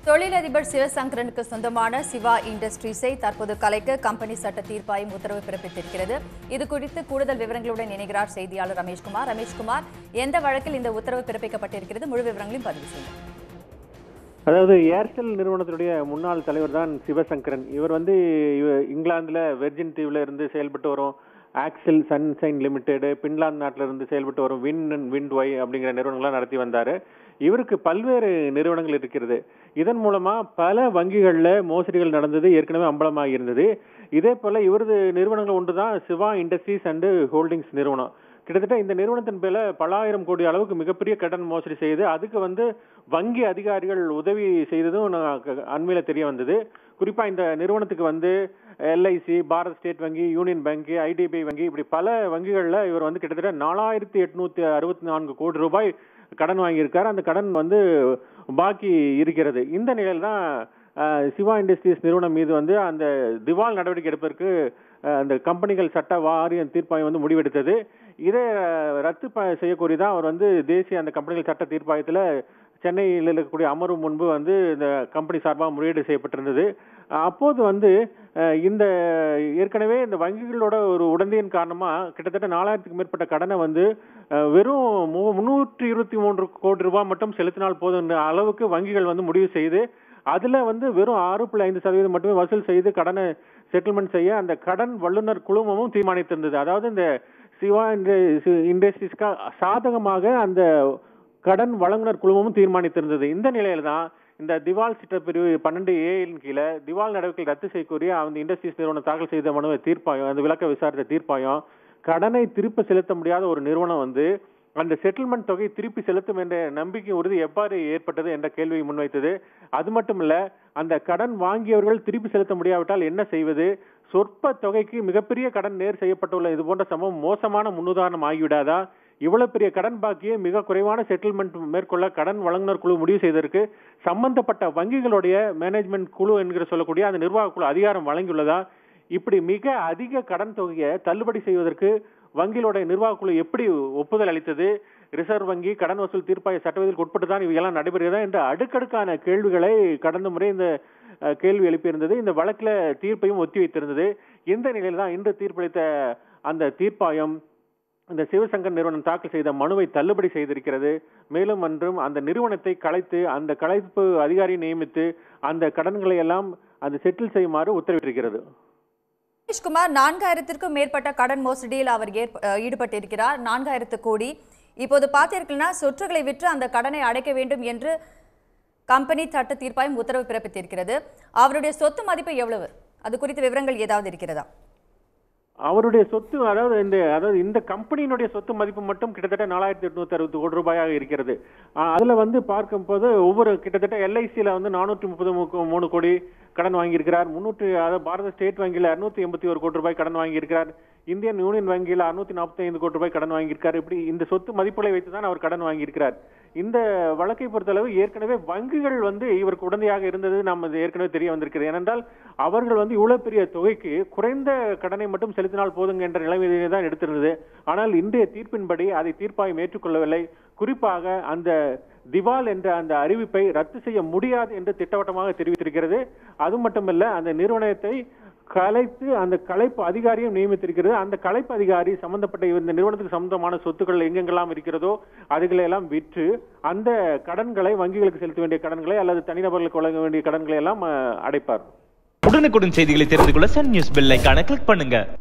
தொழிலதிபர் சிவசங்கரனுக்கு சொந்தமான சிவா இண்டஸ்ட்ரீஸை தற்போது கலைக்க கம்பெனி சட்ட தீர்ப்பாயம் உத்தரவு பிறப்பித்திருக்கிறது இது குறித்து கூடுதல் விவரங்களுடன் இணைகிறார் செய்தியாளர் ரமேஷ்குமார் ரமேஷ்குமார் எந்த வழக்கில் இந்த உத்தரவு பிறப்பிக்கப்பட்டிருக்கிறது முழு விவரங்களையும் பதிவு செய்யுங்கள் அதாவது ஏர்செல் நிறுவனத்தினுடைய முன்னாள் தலைவர் தான் சிவசங்கரன் இவர் வந்து இவ- இங்கிலாந்துல வெர்ஜின் தீவுல இருந்து செயல்பட்டு வரும் ஆக்செல் சன்ஷைன் லிமிடெட் பின்லாந்து நாட்டில இருந்து செயல்பட்டு வரும் வின் அண்ட் விண்ட் ஒய் அப்படிங்கிற நிறுவனங்கள்லாம் நடத்தி வந்தாரு இவருக்கு பல்வேறு நிறுவனங்கள் இருக்கிறது இதன் மூலமா பல வங்கிகள்ல மோசடிகள் நடந்தது ஏற்கனவே அம்பலமாக இருந்தது இதே போல இவரது நிறுவனங்கள் ஒன்றுதான் சிவா இண்டஸ்ட்ரீஸ் அண்ட் ஹோல்டிங்ஸ் நிறுவனம் கிட்டத்தட்ட இந்த நிறுவனத்தின் பேர்ல பலாயிரம் கோடி அளவுக்கு மிகப்பெரிய கடன் மோசடி செய்து அதுக்கு வந்து வங்கி அதிகாரிகள் உதவி செய்ததும் நான் க- அண்மையில தெரிய வந்தது குறிப்பா இந்த நிறுவனத்துக்கு வந்து எல்ஐசி பாரத் ஸ்டேட் வங்கி யூனியன் பேங்க் ஐடிபிஐ வங்கி இப்படி பல வங்கிகள்ல இவர் வந்து கிட்டத்தட்ட நாலாயிரத்தி எட்நூத்தி அறுபத்தி நான்கு கோடி ரூபாய் கடன் வாங்கியிருக்கார் அந்த கடன் வந்து பாக்கி இருக்கிறது இந்த நிலையில் தான் அஹ், சிவா இண்டஸ்ட்ரீஸ் நிறுவனம் மீது வந்து அந்த திவால் நடவடிக்கை எடுப்பதற்கு அஹ், அந்த கம்பெனிகள் சட்ட வாரியம் தீர்ப்பாயம் வந்து முடிவெடுத்தது இதை அஹ், ரத்து ப- செய்யக்கோரி தான் அவர் வந்து தேசிய அந்த கம்பெனிகள் சட்ட தீர்ப்பாயத்தில் சென்னையில் இருக்கக்கூடிய அமர்வு முன்பு வந்து இந்த கம்பெனி சார்பாக முறையீடு செய்யப்பட்டிருந்தது அஹ், அப்போது வந்து அஹ், இந்த ஏற்கனவே இந்த வங்கிகளோட ஒரு உடந்தையின் காரணமா கிட்டத்தட்ட நாலாயிரத்துக்கு மேற்பட்ட கடனை வந்து அஹ், வெறும் மு- முன்னூற்றி இருபத்தி மூன்று கோடி ரூபாய் மட்டும் செலுத்தினால் போதும் என்ற அளவுக்கு வங்கிகள் வந்து முடிவு செய்து அதுல வந்து வெறும் ஆறு புள்ளி ஐந்து சதவீதம் மட்டுமே வசூல் செய்து கடனை செட்டில்மெண்ட் செய்ய அந்த கடன் வல்லுநர் குழுமமும் தீர்மானித்திருந்தது அதாவது இந்த சிவா இண்டஸ்ட்ரீஸ்க்கு சாதகமாக அந்த கடன் வழங்குனர் குழுமமும் தீர்மானித்திருந்தது இந்த நிலையில தான் இந்த திவால் சட்டப்பிரிவு பன்னெண்டு ஏயின் கீழே திவால் நடவடிக்கை ரத்து செய்யக்கூடிய அந்த இண்டஸ்ட்ரீஸ் நிறுவனம் தாக்கல் செய்த மனுவை தீர்ப்பாயம் அந்த விளக்க விசாரித்த தீர்ப்பாயம் கடனை திருப்ப செலுத்த முடியாத ஒரு நிறுவனம் வந்து அந்த செட்டில்மெண்ட் தொகை திருப்பி செலுத்தும் என்ற நம்பிக்கை உறுதி எவ்வாறு ஏற்பட்டது என்ற கேள்வியை முன்வைத்தது அது மட்டுமல்ல அந்த கடன் வாங்கியவர்கள் திருப்பி செலுத்த முடியாவிட்டால் என்ன செய்வது சொற்ப தொகைக்கு மிகப்பெரிய கடன் நேர் செய்யப்பட்டுள்ள இது போன்ற சம்பவம் மோசமான முன்னுதாரணம் ஆகிவிடாதா இவ்வளவு பெரிய கடன் பாக்கியை மிக குறைவான செட்டில்மெண்ட் மேற்கொள்ள கடன் வழங்குனர் குழு முடிவு செய்ததற்கு சம்பந்தப்பட்ட வங்கிகளுடைய மேனேஜ்மெண்ட் குழு என்கிற சொல்லக்கூடிய அந்த நிர்வாக குழு அதிகாரம் வழங்கியுள்ளதா இப்படி மிக அதிக கடன் தொகையை தள்ளுபடி செய்வதற்கு வங்கிகளுடைய நிர்வாக குழு எப்படி ஒப்புதல் அளித்தது ரிசர்வ் வங்கி கடன் வசூல் தீர்ப்பாய சட்டவிதிக்கு உட்பட்டு தான் இவையெல்லாம் நடைபெறுகிறதா என்ற அடுக்கடுக்கான கேள்விகளை கடந்த முறை இந்த அஹ், கேள்வி எழுப்பியிருந்தது இந்த வழக்குல தீர்ப்பையும் ஒத்தி வைத்திருந்தது இந்த நிலையில் தான் இன்று தீர்ப்பளித்த அந்த தீர்ப்பாயம் இந்த சிவசங்கர் நிறுவனம் தாக்கல் செய்த மனுவை தள்ளுபடி செய்திருக்கிறது மேலும் அன்றும் அந்த நிறுவனத்தை கலைத்து அந்த கலைப்பு அதிகாரியை நியமித்து அந்த கடன்களை எல்லாம் அந்த செட்டில் செய்யுமாறு உத்தரவிட்டிருக்கிறது ரமேஷ்குமார் நான்காயிரத்திற்கும் மேற்பட்ட கடன் மோசடியில் அவர் ஏற்ப- அஹ், ஈடுபட்டிருக்கிறார் நான்காயிரத்து கோடி இப்போது பார்த்தீர்கள்னா சொற்றுகளை விற்று அந்த கடனை அடைக்க வேண்டும் என்று கம்பெனி சட்ட தீர்ப்பாயம் உத்தரவு பிறப்பித்திருக்கிறது அவருடைய சொத்து மதிப்பு எவ்வளவு அது குறித்த விவரங்கள் ஏதாவது இருக்கிறதா அவருடைய சொத்து அதாவது இந்த அதாவது இந்த கம்பெனியினுடைய சொத்து மதிப்பு மட்டும் கிட்டத்தட்ட நாலாயிரத்தி எட்நூத்தி அறுபது கோடி ரூபாயாக இருக்கிறது ஆஹ் அதுல வந்து பார்க்கும்போது ஒவ்வொரு கிட்டத்தட்ட எல்ஐசியில வந்து நானூற்றி முப்பது மூணு கோடி கடன் வாங்கியிருக்கிறார் முன்னூற்றி அதாவது பாரத ஸ்டேட் வங்கியில அறுநூத்தி எண்பத்தி ஒரு கோடி ரூபாய் கடன் வாங்கியிருக்கிறார் இந்தியன் யூனியன் வங்கியில அறுநூத்தி நாற்பத்தி ஐந்து கோடி ரூபாய் கடன் வாங்கியிருக்கார் இப்படி இந்த சொத்து மதிப்புகளை வைத்து தான் அவர் கடன் வாங்கியிருக்கிறார் இந்த வழக்கை பொறுத்தளவு ஏற்கனவே வங்கிகள் வந்து இவருக்கு உடந்தையாக இருந்தது நாம் அது ஏற்கனவே தெரிய வந்திருக்கிறது ஏனென்றால் அவர்கள் வந்து இவ்வளவு பெரிய தொகைக்கு குறைந்த கடனை மட்டும் செலுத்தினால் போதுங்க என்ற நிலைமையிலே தான் எடுத்திருந்தது ஆனால் இன்றைய தீர்ப்பின்படி அதை தீர்ப்பாயம் ஏற்றுக்கொள்ளவில்லை குறிப்பாக அந்த திவால் என்ற அந்த அறிவிப்பை ரத்து செய்ய முடியாது என்று திட்டவட்டமாக தெரிவித்திருக்கிறது அது மட்டுமல்ல அந்த நிறுவனத்தை கலைத்து அந்த கலைப்பு அதிகாரியும் நியமித்திருக்கிறது அந்த கலைப்பு அதிகாரி சம்பந்தப்பட்ட இந்த நிறுவனத்துக்கு சம்பந்தமான சொத்துக்கள் எங்கெங்கெல்லாம் இருக்கிறதோ அதுகளை எல்லாம் விற்று அந்த கடன்களை வங்கிகளுக்கு செலுத்த வேண்டிய கடன்களை அல்லது தனிநபர்களுக்கு வழங்க வேண்டிய கடன்களை எல்லாம் அஹ், அடைப்பார் உடனுக்குடன் செய்திகளை தெரிந்து கொள்ள சன் நியூஸ் பெல் ஐகானை கிளிக் பண்ணுங்க